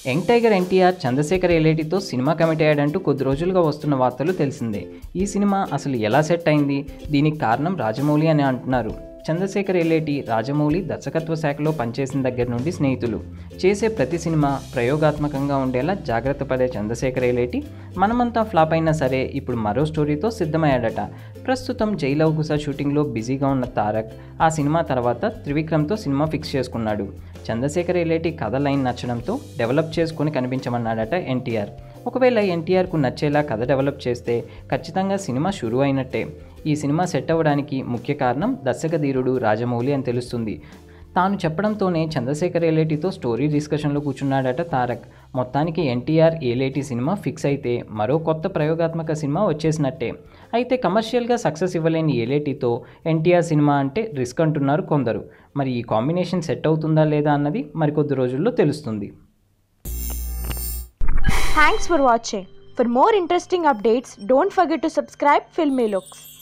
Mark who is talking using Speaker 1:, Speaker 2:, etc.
Speaker 1: Young tiger NTR Chandrasekhar ఎలేటితో సినిమా commit అయ్యాడంటూ కొద్ది రోజులుగా వస్తున్న వార్తలు తెలిసిందే ఈ సినిమా అసలు ఎలా సెట్ అయింది దీనికి కారణం రాజమౌళి అని అంటున్నారు చంద్రశేఖర్ ఎల్లేటి రాజమౌళి దర్శకత్వ శాఖలో పనిచేసిన దగ్గర నుండి స్నేహితులు చేసే ప్రతి సినిమా ప్రయోగాత్మకంగా ఉండేలా జాగ్రత్త పడే చంద్రశేఖర్ ఎల్లేటి మనమంతా ఫ్లాప్ అయినా సరే ఇప్పుడు మరో స్టోరీతో సిద్ధమయ్యాడట ప్రస్తుతం జైలవకుశ షూటింగ్లో బిజీగా ఉన్న తారక్ ఆ సినిమా తర్వాత త్రివిక్రమ్తో సినిమా ఫిక్స్ చేసుకున్నాడు చంద్రశేఖర్ ఎల్లేటి కథ లైన్ నచ్చడంతో డెవలప్ చేసుకొని కనిపించమన్నాడట ఎన్టీఆర్ ఒకవేళ ఎన్టీఆర్కు నచ్చేలా కథ డెవలప్ చేస్తే ఖచ్చితంగా సినిమా షురూ అయినట్టే ఈ సినిమా సెట్ అవ్వడానికి ముఖ్య కారణం దర్శకధీరుడు రాజమౌళి అని తెలుస్తుంది తాను చెప్పడంతోనే చంద్రశేఖర్ ఏలేటితో స్టోరీ డిస్కషన్లో కూర్చున్నాడట తారక్ మొత్తానికి ఎన్టీఆర్ ఏలేటి సినిమా ఫిక్స్ అయితే మరో కొత్త ప్రయోగాత్మక సినిమా వచ్చేసినట్టే అయితే కమర్షియల్గా సక్సెస్ ఇవ్వలేని ఏలేటితో ఎన్టీఆర్ సినిమా అంటే రిస్క్ అంటున్నారు కొందరు మరి ఈ కాంబినేషన్ సెట్ అవుతుందా లేదా అన్నది మరికొద్ది రోజుల్లో తెలుస్తుంది
Speaker 2: Thanks for watching. For more interesting updates, don't forget to subscribe Filmy Looks.